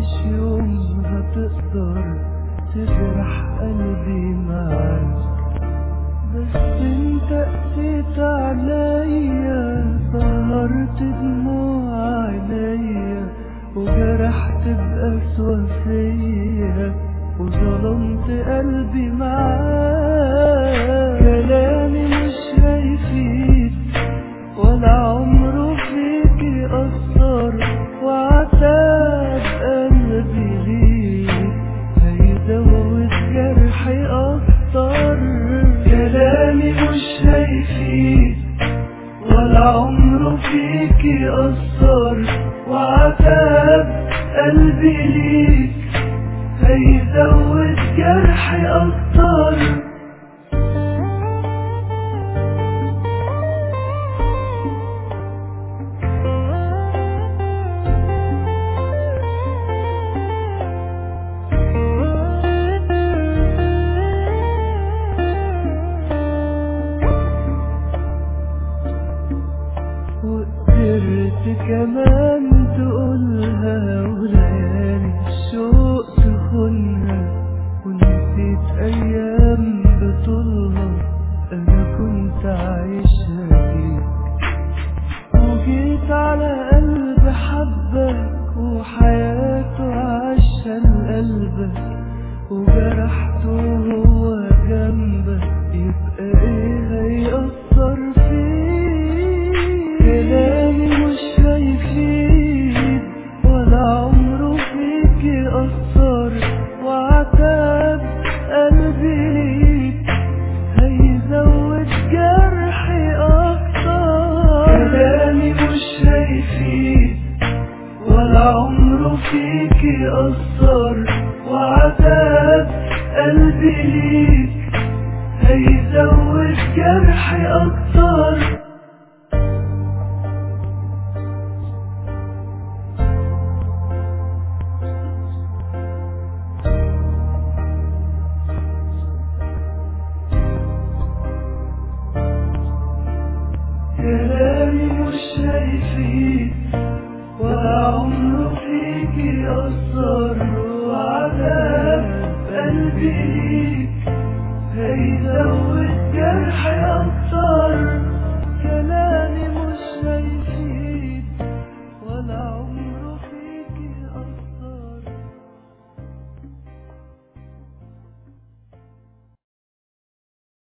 مفيش يوم هتقدر تجرح قلبي معاك بس انت قسيت عليا سهرت دموع عينيا وجرحت بأسوأ فيا وظلمت قلبي معاك كلامي مش هيفيد ولا عمره فيك أثر وعتاب قلبي ليك هيزود جرحي أكتر كلامي مش هيفيد ولا عمره فيك أثر وعتاب قلبي ليك هيزود جرحي أكتر وقدرت كمان تقولها وليالي الشوق تخونها ونسيت أيام بطولها أنا كنت عايشها فيك وجيت على قلب حبك وحياته عشان قلبك وجرحته وهو جنبك يبقى ايه هيأثر فيك كلامي مش هيفيد ولا عمره فيك يأثر وعتاب قلبي ليك هيزود جرحي أكتر كلامي مش هيفيد ولا عمره فيك يأثر وعذاب قلبي ليك هيزود جرحي أكتر كلامي مش هيفيد ولا عمره فيك يأثر وعذاب قلبي ليك هيزود جرحي أكتر